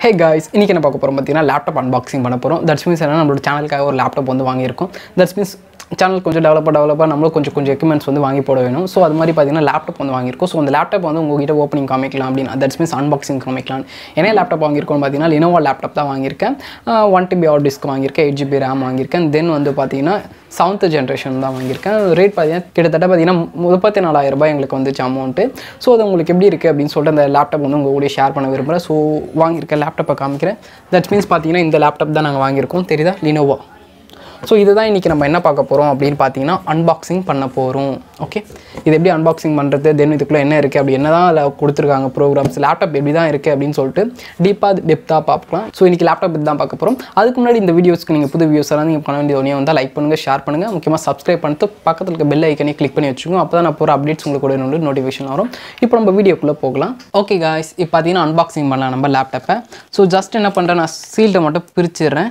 Hey guys இன்றைக்கி என்ன பார்க்க போகிறோம் பார்த்தீங்கன்னா லேப்டாப் அன்பாக்சிங் பண்ண போகிறோம் தட்ஸ் மீன்ஸ் என்ன நம்மளோட சேனலுக்காக ஒரு லேப்டாப் வந்து வாங்கியிருக்கோம் தட்ஸ் மீன்ஸ் சேனல் கொஞ்சம் டெவலப்பாக டெவலப்பாக நம்மளும் கொஞ்சம் கொஞ்சம் எக்யூப்மெண்ட்ஸ் வந்து வாங்கி போட வேணும் ஸோ அது மாதிரி பார்த்தீங்கன்னா லேப்டாப் வந்து வாங்கியிருக்கோம் ஸோ அந்த லேப்டாப் வந்து உங்ககிட்ட ஓப்பனிங் காமிக்கலாம் அப்படின்னு தட்ஸ் மீன்ஸ் அன்பாக்சிங் காமிக்கலாம் என்ன லேப்டாப் வாங்கியிருக்கோம் பார்த்தீங்கன்னா லினோவா லேப்டாப் தான் வாங்கியிருக்கேன் ஒன் டிபி ஆர் டிஸ்க் வாங்கியிருக்கேன் எயிட் ஜிபி ரேம் வாங்கியிருக்கேன் தென் வந்து பார்த்தீங்கன்னா செவன்த் ஜென்ரேஷன் தான் வாங்கியிருக்கேன் ரேட் பார்த்தீங்கன்னா கிட்டத்தட்ட பார்த்தீங்கன்னா முப்பத்தி நாலாயிரம் ரூபாய் எங்களுக்கு வந்துச்சு அமௌண்ட்டு ஸோ அது உங்களுக்கு எப்படி இருக்குது அப்படின்னு சொல்லிட்டு அந்த லேப்டாப் வந்து உங்கள் கூட ஷேர் பண்ண விரும்புகிறேன் ஸோ வாங்கியிருக்க லேப்டாப்பை காமிக்கிறேன் தட்ஸ் மீன்ஸ் பார்த்தீங்கன்னா இந்த லேப்டாப் தான் நாங்கள் வாங்கியிருக்கோம் தெரியுதா லினோவா ஸோ இதுதான் இன்றைக்கி நம்ம என்ன பார்க்க போகிறோம் அப்படின்னு பார்த்தீங்கன்னா அன்பாக்சிங் பண்ண போகிறோம் ஓகே இது எப்படி அன்பாக்சிங் பண்ணுறது தென் இதுக்குள்ளே என்ன இருக்குது அப்படி என்ன தான் அதில் கொடுத்துருக்காங்க ப்ரோக்ராம்ஸ் லேப்டாப் எப்படி தான் இருக்குது அப்படின்னு சொல்லிட்டு டீப்பாக டெப்த்தாக பார்க்கலாம் ஸோ இன்றைக்கி லேப்டாப் தான் பார்க்க போகிறோம் அதுக்கு முன்னாடி இந்த வீடியோஸ்க்கு நீங்கள் புது வியூஸ் எல்லாம் நீங்கள் பண்ண வேண்டிய ஒன்றே வந்தால் லைக் பண்ணுங்கள் ஷேர் பண்ணுங்கள் முக்கியமாக சப்ஸ்கிரைப் பண்ணிட்டு பக்கத்தில் இருக்க பெல் ஐக்கனே கிளிக் பண்ணி வச்சுக்கோங்க அப்போ தான் நான் போகிற அப்டேட்ஸ் உங்களுக்கு கூட வந்து நோட்டிஃபிகேஷன் வரும் இப்போ நம்ம வீடியோக்குள்ளே போகலாம் ஓகே காய்ஸ் இப்போ பார்த்தீங்கன்னா அன்பாக்சிங் பண்ணலாம் நம்ம லேப்டாப்பை ஸோ ஜஸ்ட் என்ன பண்ணுறேன் நான் சீல்டை மட்டும் பிரிச்சிடுறேன்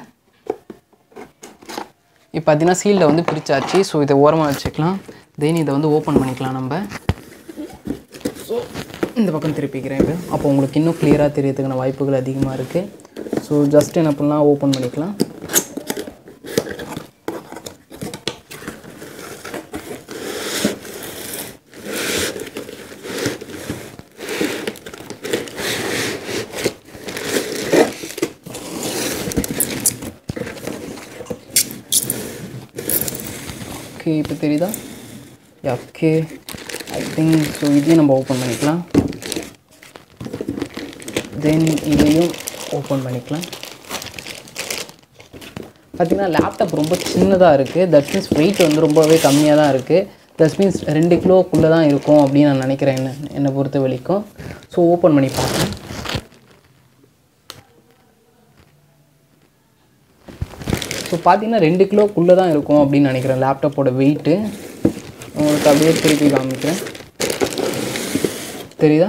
இப்போ பார்த்தீங்கன்னா சீல்டை வந்து பிரிச்சாச்சு ஸோ இதை ஓரமாக வச்சுக்கலாம் தென் இதை வந்து ஓப்பன் பண்ணிக்கலாம் நம்ம ஸோ இந்த பக்கம் திருப்பிக்கிறேன் இப்போ அப்போ உங்களுக்கு இன்னும் கிளியராக தெரியறதுக்கான வாய்ப்புகள் அதிகமாக இருக்குது ஸோ ஜஸ்ட் என்ன பண்ணலாம் ஓப்பன் பண்ணிக்கலாம் ஓகே இப்போ தெரியுதா ஓகே ஐ திங்க் ஸோ இதையும் நம்ம ஓப்பன் பண்ணிக்கலாம் தென் இதையும் ஓப்பன் பண்ணிக்கலாம் பார்த்திங்கன்னா லேப்டாப் ரொம்ப சின்னதாக இருக்குது தட் மீன்ஸ் வெயிட் வந்து ரொம்பவே கம்மியாக தான் இருக்குது தட் மீன்ஸ் ரெண்டு கிலோக்குள்ளே தான் இருக்கும் அப்படின்னு நான் நினைக்கிறேன் என்ன என்னை பொறுத்த வரைக்கும் ஸோ ஓப்பன் பண்ணி பார்க்கலாம் ஸோ பார்த்தீங்கன்னா ரெண்டு கிலோக்குள்ளே தான் இருக்கும் அப்படின்னு நினைக்கிறேன் லேப்டாப்போட வெயிட்டு உங்களுக்கு அப்படியே திருப்பி காமிக்கிறேன் தெரியுதா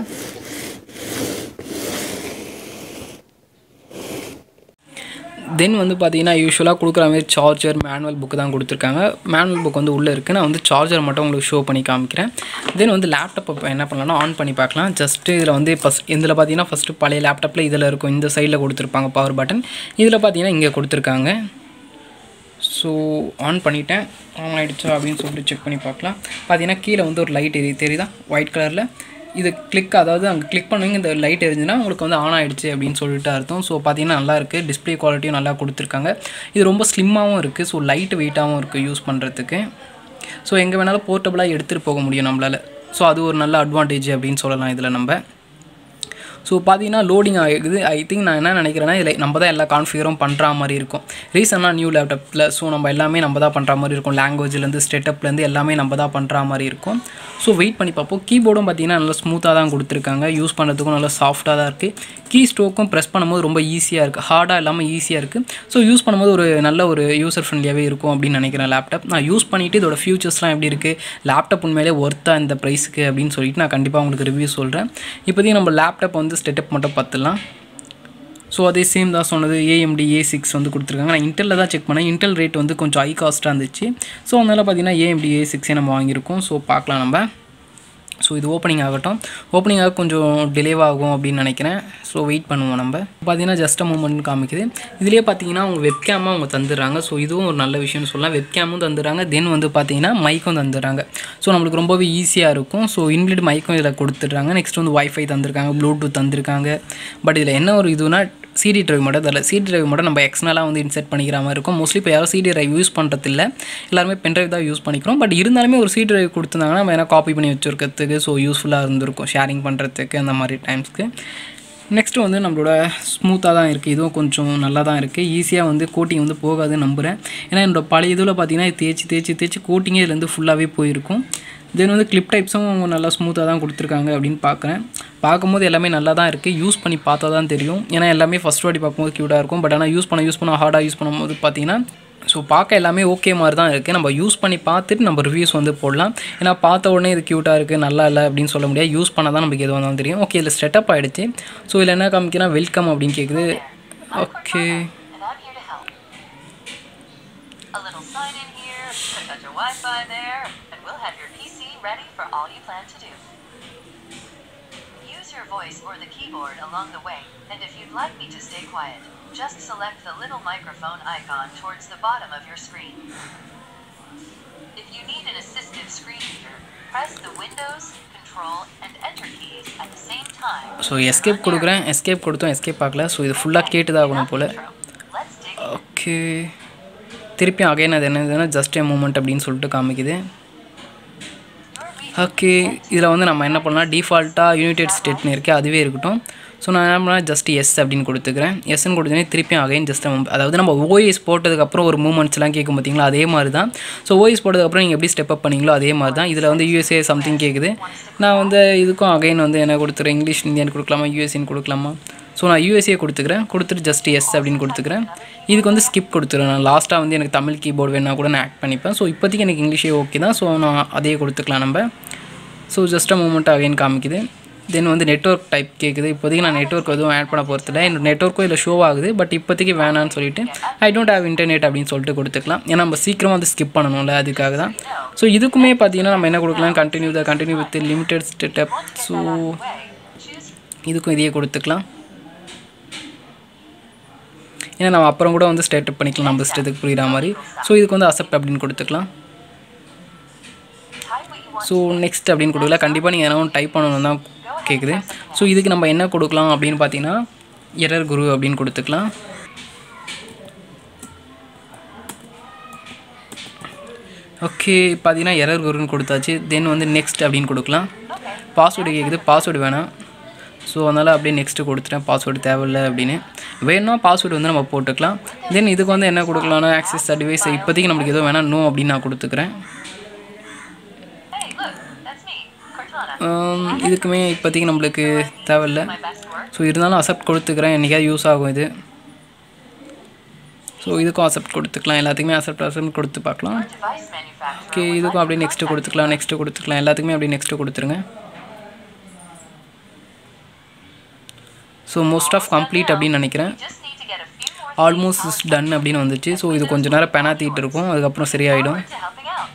தென் வந்து பார்த்தீங்கன்னா யூஸ்வலாக கொடுக்குற மாதிரி சார்ஜர் மேனுவல் புக்கு தான் கொடுத்துருக்காங்க மேனுவல் புக் வந்து உள்ளே இருக்குது நான் வந்து சார்ஜர் மட்டும் உங்களுக்கு ஷோ பண்ணி காமிக்கிறேன் தென் வந்து லேப்டாப் இப்போ என்ன பண்ணலாம்னா ஆன் பண்ணி பார்க்கலாம் ஜஸ்ட்டு இதில் வந்து ஃபஸ்ட் இதில் பார்த்தீங்கன்னா ஃபஸ்ட்டு பழைய லேப்டாப்பில் இதில் இருக்கும் இந்த சைடில் கொடுத்துருப்பாங்க பவர் பட்டன் இதில் பார்த்தீங்கன்னா இங்கே கொடுத்துருக்காங்க ஸோ ஆன் பண்ணிட்டேன் ஆன் ஆகிடுச்சா அப்படின்னு சொல்லிட்டு செக் பண்ணி பார்க்கலாம் பார்த்தீங்கன்னா கீழே வந்து ஒரு லைட் எரி தெரியுதா ஒயிட் கலரில் இது கிளிக் அதாவது அங்கே கிளிக் பண்ணுவீங்க இந்த லைட் எரிஞ்சுன்னா உங்களுக்கு வந்து ஆன் ஆகிடுச்சு அப்படின்னு சொல்லிட்டு அர்த்தம் ஸோ பார்த்தீங்கன்னா நல்லா இருக்குது டிஸ்பிளே குவாலிட்டியும் நல்லா கொடுத்துருக்காங்க இது ரொம்ப ஸ்லிம்மாகவும் இருக்குது ஸோ லைட் வெயிட்டாகவும் இருக்குது யூஸ் பண்ணுறதுக்கு ஸோ எங்கே வேணாலும் போர்ட்டபுளாக எடுத்துகிட்டு போக முடியும் நம்மளால் ஸோ அது ஒரு நல்ல அட்வான்டேஜ் அப்படின்னு சொல்லலாம் இதில் நம்ம ஸோ பார்த்தீங்கன்னா லோடிங் ஆகிடுது ஐ திங்க் நான் என்ன நினைக்கிறேன்னா இதில் நம்ம தான் எல்லா கான்ஃபிகரும் பண்ணுற மாதிரி இருக்கும் ரீசனாக நியூ லேப்டாப்பில் ஸோ நம்ம எல்லாமே நம்ம தான் பண்ணுற மாதிரி இருக்கும் லாங்குவேஜ்லேருந்து ஸ்டெட்டப்லேருந்து எல்லாமே நம்ம தான் பண்ணுற மாதிரி இருக்கும் ஸோ வெயிட் பண்ணி பார்ப்போம் கீபோர்டும் பார்த்தீங்கன்னா நல்லா ஸ்மூத்தாக தான் கொடுத்துருக்காங்க யூஸ் பண்ணுறதுக்கும் நல்லா சாஃப்ட்டாக தான் இருக்குது கீ ஸ்ட்ரோக்கும் ப்ரெஸ் பண்ணும்போது ரொம்ப ஈஸியாக இருக்குது ஹார்டாக இல்லாமல் ஈஸியாக இருக்குது ஸோ யூஸ் பண்ணும்போது ஒரு நல்ல ஒரு யூசர் ஃப்ரெண்ட்லியாகவே இருக்கும் அப்படின்னு நினைக்கிறேன் லேப்டாப் நான் யூஸ் பண்ணிவிட்டு இதோட ஃபியூச்சர்ஸ்லாம் எப்படி இருக்குது லேப்டாப் உண்மையிலே ஒர்த்தாக இந்த ப்ரைஸுக்கு அப்படின்னு சொல்லிட்டு நான் கண்டிப்பாக உங்களுக்கு ரிவ்யூ சொல்கிறேன் இப்போதைக்கு நம்ம லேப்டாப் வந்து ஸ்டெட்டப் மட்டும் பார்த்துலாம் ஸோ அதே சேம் தான் சொன்னது ஏஎம்டி ஏ சிக்ஸ் வந்து கொடுத்துருக்காங்க நான் இன்டெலில் தான் செக் பண்ணேன் இன்டெல் ரேட் வந்து கொஞ்சம் ஹை காஸ்ட்டாக இருந்துச்சு ஸோ அதனால் பார்த்தீங்கன்னா ஏஎம்டி ஏ சிக்ஸே நம்ம வாங்கியிருக்கோம் ஸோ பார்க்கலாம் நம்ம ஸோ இது ஓப்பனிங் ஆகட்டும் ஓப்பனிங் ஆக கொஞ்சம் டிலேவாகும் அப்படின்னு நினைக்கிறேன் ஸோ வெயிட் பண்ணுவோம் நம்ம பார்த்தீங்கன்னா ஜஸ்ட் அ மூமெண்ட் காமிக்குது இதுலேயே பார்த்தீங்கன்னா அவங்க வெப்கேமாக அவங்க தந்துடுறாங்க ஸோ இதுவும் ஒரு நல்ல விஷயம்னு சொல்லலாம் வெப்கேமும் தந்துடுறாங்க தென் வந்து பார்த்தீங்கன்னா மைக்கும் தந்துடுறாங்க ஸோ நம்மளுக்கு ரொம்பவே ஈஸியாக இருக்கும் ஸோ இன்பில்ட் மைக்கும் இதில் கொடுத்துட்றாங்க நெக்ஸ்ட் வந்து வைஃபை தந்திருக்காங்க ப்ளூடூத் தந்திருக்காங்க பட் இதில் என்ன ஒரு இதுனா சிடி ட்ரைவ் மட்டும் தரல சிடி ட்ரைவ் மட்டும் நம்ம எக்ஸ்னலாக வந்து இன்செர்ட் பண்ணிக்கிற மாதிரி இருக்கும் மோஸ்ட்லி இப்போ யாரும் சிடி ட்ரைவ் யூஸ் பண்ணுறது இல்லை எல்லாருமே பென் ட்ரைவ் தான் யூஸ் பண்ணிக்கிறோம் பட் இருந்தாலுமே ஒரு சிடி ட்ரைவ் கொடுத்துருந்தாங்கன்னா நம்ம ஏன்னா காப்பி பண்ணி வச்சுருக்கிறதுக்கு ஸோ யூஸ்ஃபுல்லாக இருந்திருக்கும் ஷேரிங் பண்ணுறதுக்கு அந்த மாதிரி டைம்ஸ்க்கு நெக்ஸ்ட்டு வந்து நம்மளோட ஸ்மூத்தாக தான் இருக்குது இதுவும் கொஞ்சம் நல்லா தான் இருக்குது ஈஸியாக வந்து கோட்டிங் வந்து போகாதுன்னு நம்புகிறேன் ஏன்னா என்னோடய பழைய இதில் பார்த்தீங்கன்னா இது தேய்ச்சி தேய்ச்சி தேய்ச்சி கோட்டிங்கே இதுலேருந்து ஃபுல்லாகவே போயிருக்கும் தென் வந்து கிளிப் டைப்ஸும் நல்லா ஸ்மூத்தாக தான் கொடுத்துருக்காங்க அப்படின்னு பார்க்குறேன் பார்க்கும்போது எல்லாமே நல்லா தான் இருக்குது யூஸ் பண்ணி பார்த்தா தான் தெரியும் ஏன்னா எல்லாமே ஃபஸ்ட் வாட்டி பார்க்கும்போது க்யூட்டாக இருக்கும் பட் ஆனால் யூஸ் பண்ண யூஸ் பண்ண ஹார்டாக யூஸ் பண்ணும்போது பார்த்தீங்கன்னா ஸோ பார்க்க எல்லாமே ஓகே மாதிரி தான் இருக்குது நம்ம யூஸ் பண்ணி பார்த்துட்டு நம்ம ரிவ்யூஸ் வந்து போடலாம் ஏன்னா பார்த்த உடனே இது க்யூட்டாக இருக்குது நல்லா இல்லை அப்படின்னு சொல்ல முடியாது யூஸ் பண்ணால் தான் நமக்கு எது வந்தாலும் தெரியும் ஓகே இதில் செட்டப் ஆகிடுச்சு ஸோ இதில் என்ன காமிக்கிறா வெல்கம் அப்படின்னு கேட்குது okay and I'm here to help. A little sign in here, put out your Wi-Fi there, and we'll have your PC ready for all you plan to do. Use your voice or the keyboard along the way, and if you'd like me to stay quiet, just select the little microphone icon towards the bottom of your screen. If you need an assistive screen reader, press the Windows, Control, and Enter keys at the same time. So escape கொடுக்குறேன் escape கொடுத்தோம் escape ஆகல so இது ஃபுல்லாக கேட்டு தான் ஆகணும் போல் Let's dig in. Okay திருப்பி அகைன் அது என்னதுன்னா ஜஸ்ட் ஏ மூமெண்ட் அப்படின்னு சொல்லிட்டு காமிக்குது Your region ஓகே இதில் வந்து நம்ம என்ன பண்ணலாம் டிஃபால்ட்டாக யுனைடெட் ஸ்டேட்னு இருக்கே அதுவே இருக்கட்டும் ஸோ நான் என்ன பண்ணால் ஜஸ்ட் எஸ் அப்படின்னு கொடுத்துக்கிறேன் எஸ்ன்னு கொடுத்தோன்னே திருப்பியும் அகைன் ஜஸ்ட் அதாவது நம்ம ஓஎஸ் போட்டதுக்கப்புறம் ஒரு மூமெண்ட்ஸ்லாம் கேட்கும் பார்த்தீங்களா அதே மாதிரி தான் ஸோ ஓஎஸ் போட்டதுக்கப்புறம் நீங்கள் எப்படி ஸ்டெப் அப் பண்ணீங்களோ அதே மாதிரி தான் இதில் வந்து யூஎஸ்ஏ சம்திங் கேட்குது நான் வந்து இதுக்கும் அகைன் வந்து என்ன கொடுத்துறேன் இங்கிலீஷ் இந்தியன் கொடுக்கலாமா யூஎஸ்ஏன்னு கொடுக்கலாமா ஸோ நான் யூஎஸ்ஏ கொடுத்துக்கிறேன் கொடுத்துட்டு ஜஸ்ட் எஸ் அப்படின்னு கொடுத்துக்கிறேன் இதுக்கு வந்து ஸ்கிப் கொடுத்துருவேன் நான் லாஸ்ட்டாக வந்து எனக்கு தமிழ் கீபோர்டு வேணா கூட நான் ஆட் பண்ணிப்பேன் ஸோ இப்போதைக்கு எனக்கு இங்கிலீஷே ஓகே தான் ஸோ நான் அதையே கொடுத்துக்கலாம் நம்ம so just a moment again காமிக்குது தென் வந்து நெட்ஒர்க் டைப் கேட்குது இப்போதைக்கு நான் நெட்ஒர்க் எதுவும் ஆட் பண்ண போகிறதில்ல என்னோட நெட்ஒர்க்கும் இதில் ஷோ ஆகுது பட் இப்போதைக்கு வேணான்னு சொல்லிட்டு ஐ டோன்ட் ஹேவ் இன்டர்நெட் அப்படின்னு சொல்லிட்டு கொடுத்துக்கலாம் ஏன்னா நம்ம சீக்கிரமாக வந்து ஸ்கிப் பண்ணணும்ல அதுக்காக தான் ஸோ இதுக்குமே பார்த்தீங்கன்னா நம்ம என்ன கொடுக்கலாம் continue the continue with limited setup so way, choose இதுக்கும் இதையே கொடுத்துக்கலாம் ஏன்னா நம்ம அப்புறம் கூட வந்து ஸ்டேட்டப் பண்ணிக்கலாம் நம்ம இஷ்டத்துக்கு புரியுற மாதிரி ஸோ இதுக்கு வந்து அக்செப்ட் அப்படின்னு கொடுத்துக்கலாம் type what you want. So next அப்படின்னு கொடுக்கல கண்டிப்பாக நீங்கள் எதனா டைப் பண்ணணும் தான் கேட்குது ஸோ இதுக்கு நம்ம என்ன கொடுக்கலாம் அப்படின்னு பார்த்தீங்கன்னா எரர் குரு அப்படின்னு கொடுத்துக்கலாம் ஓகே பார்த்தீங்கன்னா எரர் குருன்னு கொடுத்தாச்சு தென் வந்து நெக்ஸ்ட் அப்படின்னு கொடுக்கலாம் பாஸ்வேர்டு கேட்குது பாஸ்வேர்டு வேணாம் ஸோ அதனால் அப்படியே நெக்ஸ்ட்டு கொடுத்துட்டேன் பாஸ்வேர்டு தேவையில்லை அப்படின்னு வேணும்னா பாஸ்வேர்டு வந்து நம்ம போட்டுக்கலாம் தென் இதுக்கு வந்து என்ன கொடுக்கலாம்னா ஆக்சஸ் டிவைஸ் இப்போதைக்கு நம்மளுக்கு எதுவும் வேணாம் நோ அப்படின்னு நான் கொடுத்துக்கிறேன் Hey, look, that's me, Cortana. ஆம், இதுக்குமே இப்போதைக்கு நம்மளுக்கு தேவையில்ல My best work. ஸோ இருந்தாலும் அக்செப்ட் கொடுத்துக்கிறேன் என்றைக்காவது யூஸ் ஆகும் இது ஸோ இதுக்கும் அக்செப்ட் கொடுத்துக்கலாம் எல்லாத்துக்குமே அக்செப்ட் அக்செப்ட் கொடுத்து பார்க்கலாம் Device manufacturer. ஓகே இதுக்கும் அப்படியே நெக்ஸ்ட்டு கொடுத்துக்கலாம் நெக்ஸ்ட்டு கொடுத்துக்கலாம் எல்லாத்துக்குமே அப்படியே நெக்ஸ்ட்டு கொடுத்துருங்க ஸோ மோஸ்ட் ஆஃப் கம்ப்ளீட் அப்படின்னு நினைக்கிறேன் Just need to get a few more almost is done அப்படின்னு வந்துச்சு ஸோ இது கொஞ்ச நேரம் பெனாத்திட்டு இருக்கும் அதுக்கப்புறம் சரியாயிடும் to helping out.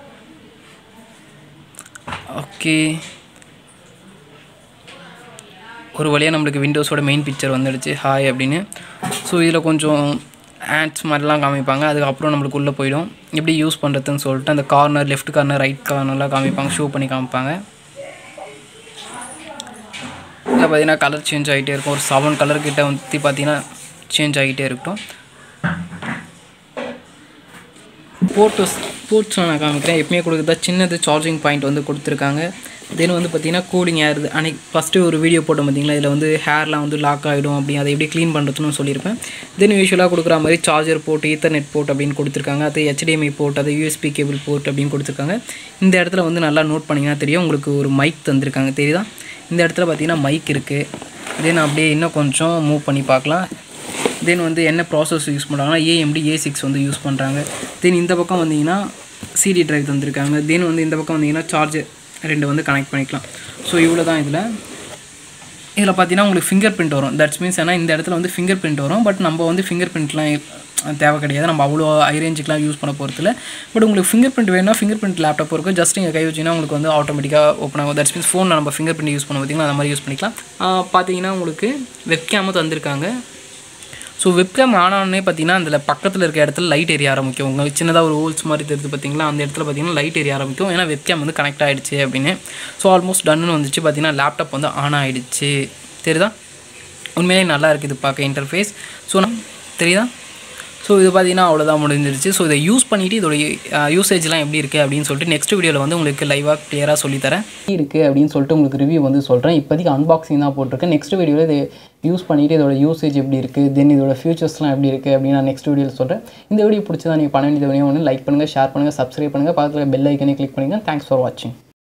ஓகே ஒரு வழியாக நம்மளுக்கு விண்டோஸோட மெயின் பிக்சர் வந்துடுச்சு ஹாய் அப்படின்னு ஸோ இதில் கொஞ்சம் ஆட்ஸ் மாதிரிலாம் காமிப்பாங்க அதுக்கப்புறம் நம்மளுக்கு உள்ளே போயிடும் எப்படி யூஸ் பண்ணுறதுன்னு சொல்லிட்டு அந்த கார்னர் லெஃப்ட் கார்னர் ரைட் கார்னர்லாம் காமிப்பாங்க ஷோ பண்ணி காமிப்பாங்க இதில் பார்த்தீங்கன்னா கலர் சேஞ்ச் ஆகிட்டே இருக்கும் ஒரு செவன் கலர் கிட்ட வந்து பார்த்தீங்கன்னா சேஞ்ச் ஆகிட்டே இருக்கட்டும் போர்ட்டோஸ் போர்ட்ஸ் நான் காமிக்கிறேன் எப்பயுமே கொடுக்குறதா சின்னது சார்ஜிங் பாயிண்ட் வந்து கொடுத்துருக்காங்க தென் வந்து பார்த்தீங்கன்னா கூலிங் ஏர் அன்னைக்கு ஃபஸ்ட்டு ஒரு வீடியோ போட்டோம் பார்த்தீங்களா இதில் வந்து ஹேர்லாம் வந்து லாக் ஆகிடும் அப்படி அதை எப்படி க்ளீன் பண்ணுறதுன்னு சொல்லியிருப்பேன் தென் யூஸ்வலாக கொடுக்குற மாதிரி சார்ஜர் போர்ட் ஈத்தர்நெட் போர்ட் அப்படின்னு கொடுத்துருக்காங்க அது HDMI போர்ட் அது யூஎஸ்பி கேபிள் போர்ட் அப்படின்னு கொடுத்துருக்காங்க இந்த இடத்துல வந்து நல்லா நோட் பண்ணிங்கன்னா தெரியும் உங்களுக்கு ஒரு மைக் தந்திருக்காங்க தெரியுதா இந்த இடத்துல பார்த்தீங்கன்னா மைக் இருக்குது தென் அப்படியே இன்னும் கொஞ்சம் மூவ் பண்ணி பார்க்கலாம் தென் வந்து என்ன ப்ராசஸ் யூஸ் பண்ணுறாங்கன்னா ஏஎம்டி ஏ சிக்ஸ் வந்து யூஸ் பண்ணுறாங்க தென் இந்த பக்கம் வந்தீங்கன்னா சிடி டிரைவ் தந்திருக்காங்க தென் வந்து இந்த பக்கம் வந்தீங்கன்னா சார்ஜர் ரெண்டு வந்து கனெக்ட் பண்ணிக்கலாம் ஸோ இவ்வளோ தான் இதில் இதில் பார்த்தீங்கன்னா உங்களுக்கு ஃபிங்கர் பிரிண்ட் வரும் தட்ஸ் மீன்ஸ் ஏன்னா இந்த இடத்துல வந்து ஃபிங்கர் பிரிண்ட் வரும் பட் நம்ம வந்து ஃபிங்கர் பிரிண்ட்லாம் தேவை கிடையாது நம்ம அவ்வளோ ஹை ரேஞ்சுக்கெலாம் யூஸ் பண்ண போகிறதில்ல பட் உங்களுக்கு ஃபிங்கர் பிரிண்ட் வேணும்னா ஃபிங்கர் பிரிண்ட் லேப்டாப் இருக்கும் ஜஸ்ட் நீங்கள் கை வச்சிங்கன்னா உங்களுக்கு வந்து ஆட்டோமேட்டிக்காக ஓப்பன் ஆகும் தட்ஸ் மீன்ஸ் ஃபோனில் நம்ம ஃபிங்கர் பிரிண்ட் யூஸ் பண்ண பார்த்தீங்கன்னா அந்த மாதிரி யூஸ் பண்ணிக்கலாம் ஆஹ் பார்த்தீங்கன்னா உங்களுக்கு வெப்கேமும் தந்திருக்காங்க ஸோ வெப்கேம் ஆனோடனே பார்த்தீங்கன்னா அதில் பக்கத்தில் இருக்க இடத்துல லைட் எரிய ஆரம்பிக்கும் உங்களுக்கு சின்னதாக ஒரு ஹோல்ஸ் மாதிரி தெரியுது பார்த்தீங்களா அந்த இடத்துல பார்த்தீங்கன்னா லைட் எரிய ஆரம்பிக்கும் ஏன்னா வெப்கேம் வந்து கனெக்ட் ஆகிடுச்சு அப்படின்னு ஸோ ஆல்மோஸ்ட் டன்னு வந்துச்சு பார்த்தீங்கன்னா லேப்டாப் வந்து ஆன் ஆகிடுச்சு தெரியுதா உண்மையிலேயே நல்லா இருக்குது இது பார்க்க இன்டர்ஃபேஸ் ஸோ தெரியுதா ஸோ இது பார்த்தீங்கன்னா அவ்வளோதான் முடிஞ்சிருச்சு ஸோ இதை யூஸ் பண்ணிவிட்டு இதோட யூசேஜ்லாம் எப்படி இருக்குது அப்படின்னு சொல்லிட்டு நெக்ஸ்ட் வீடியோவில் வந்து உங்களுக்கு லைவாக கிளியராக சொல்லித்தரேன் இருக்குது அப்படின்னு சொல்லிட்டு உங்களுக்கு ரிவ்யூ வந்து சொல்கிறேன் இப்போதைக்கு அன்பாக்சிங் தான் போட்டிருக்கேன் நெக்ஸ்ட் வீடியோவில் இதை யூஸ் பண்ணிவிட்டு இதோட யூசேஜ் எப்படி இருக்குது தென் இதோட ஃபியூச்சர்ஸ்லாம் எப்படி இருக்குது அப்படின்னு நான் நெக்ஸ்ட் வீடியோவில் சொல்கிறேன் இந்த வீடியோ பிடிச்சதா நீங்கள் பண்ண வேண்டியது ஒன்று லைக் பண்ணுங்கள் ஷேர் பண்ணுங்கள் சப்ஸ்கிரைப் பண்ணுங்கள் பக்கத்தில் பெல் ஐக்கனே கிளிக் பண்ணுங்கள் தேங்க்ஸ் ஃபார் வாட்சிங்